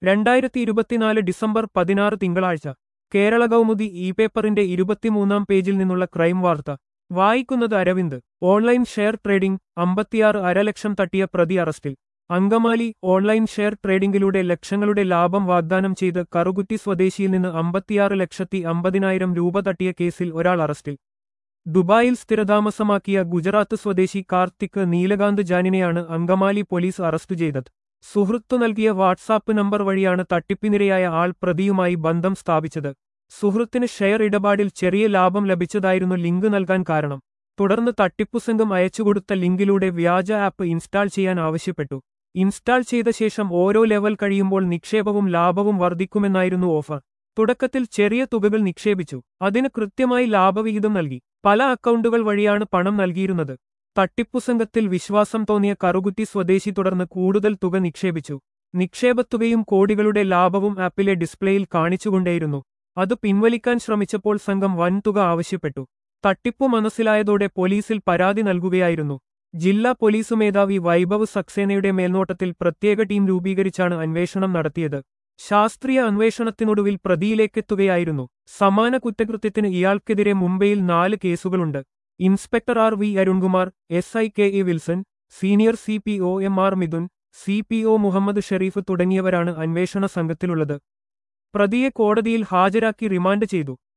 രണ്ടായിരത്തി ഇരുപത്തിനാല് ഡിസംബർ പതിനാറ് തിങ്കളാഴ്ച കേരള കൗമുദി ഇ പേപ്പറിന്റെ ഇരുപത്തിമൂന്നാം പേജിൽ നിന്നുള്ള ക്രൈം വാർത്ത വായിക്കുന്നത് അരവിന്ദ് ഓൺലൈൻ ഷെയർ ട്രേഡിംഗ് അമ്പത്തിയാറ് അരലക്ഷം തട്ടിയ പ്രതി അറസ്റ്റിൽ അങ്കമാലി ഓൺലൈൻ ഷെയർ ട്രേഡിംഗിലൂടെ ലക്ഷങ്ങളുടെ ലാഭം വാഗ്ദാനം ചെയ്ത് കറുകുറ്റി സ്വദേശിയിൽ നിന്ന് അമ്പത്തിയാറ് ലക്ഷത്തി അമ്പതിനായിരം രൂപ തട്ടിയ കേസിൽ ഒരാൾ അറസ്റ്റിൽ ദുബായിൽ സ്ഥിരതാമസമാക്കിയ ഗുജറാത്ത് സ്വദേശി കാർത്തിക് നീലകാന്ത് ജാനിനെയാണ് അങ്കമാലി പോലീസ് അറസ്റ്റ് ചെയ്തത് സുഹൃത്തു നൽകിയ വാട്സാപ്പ് നമ്പർ വഴിയാണ് തട്ടിപ്പിനിരയായ ആൾ പ്രതിയുമായി ബന്ധം സ്ഥാപിച്ചത് സുഹൃത്തിന് ഷെയർ ഇടപാടിൽ ചെറിയ ലാഭം ലഭിച്ചതായിരുന്നു ലിങ്ക് നൽകാൻ കാരണം തുടർന്ന് തട്ടിപ്പു സംഘം അയച്ചുകൊടുത്ത ലിങ്കിലൂടെ വ്യാജ ആപ്പ് ഇൻസ്റ്റാൾ ചെയ്യാൻ ആവശ്യപ്പെട്ടു ഇൻസ്റ്റാൾ ചെയ്ത ശേഷം ഓരോ ലെവൽ കഴിയുമ്പോൾ നിക്ഷേപവും ലാഭവും വർദ്ധിക്കുമെന്നായിരുന്നു ഓഫർ തുടക്കത്തിൽ ചെറിയ തുകകൾ നിക്ഷേപിച്ചു അതിന് കൃത്യമായി ലാഭവിഹിതം നൽകി പല അക്കൗണ്ടുകൾ വഴിയാണ് പണം നൽകിയിരുന്നത് തട്ടിപ്പു സംഘത്തിൽ വിശ്വാസം തോന്നിയ കറുകുറ്റി സ്വദേശി തുടർന്ന് കൂടുതൽ തുക നിക്ഷേപിച്ചു നിക്ഷേപത്തുകയും കോടികളുടെ ലാഭവും ആപ്പിലെ ഡിസ്പ്ലേയിൽ കാണിച്ചുകൊണ്ടേയിരുന്നു അത് പിൻവലിക്കാൻ ശ്രമിച്ചപ്പോൾ സംഘം വൻതുക ആവശ്യപ്പെട്ടു തട്ടിപ്പു മനസ്സിലായതോടെ പോലീസിൽ പരാതി നൽകുകയായിരുന്നു ജില്ലാ പോലീസ് മേധാവി വൈഭവ് സക്സേനയുടെ മേൽനോട്ടത്തിൽ പ്രത്യേക ടീം രൂപീകരിച്ചാണ് അന്വേഷണം നടത്തിയത് ശാസ്ത്രീയ അന്വേഷണത്തിനൊടുവിൽ പ്രതിയിലേക്കെത്തുകയായിരുന്നു സമാന കുറ്റകൃത്യത്തിന് ഇയാൾക്കെതിരെ മുംബൈയിൽ നാല് കേസുകളുണ്ട് inspector R V Arunkumar S I K A Wilson senior C P O M R Mithun C P O Muhammad Sharif തുടങ്ങിയവരാണ് അന്വേഷണ സംഘത്തിലുള്ളത് പ്രതിയെ കോടതിയിൽ ഹാജരാക്കി റിമാൻഡ് ചെയ്തു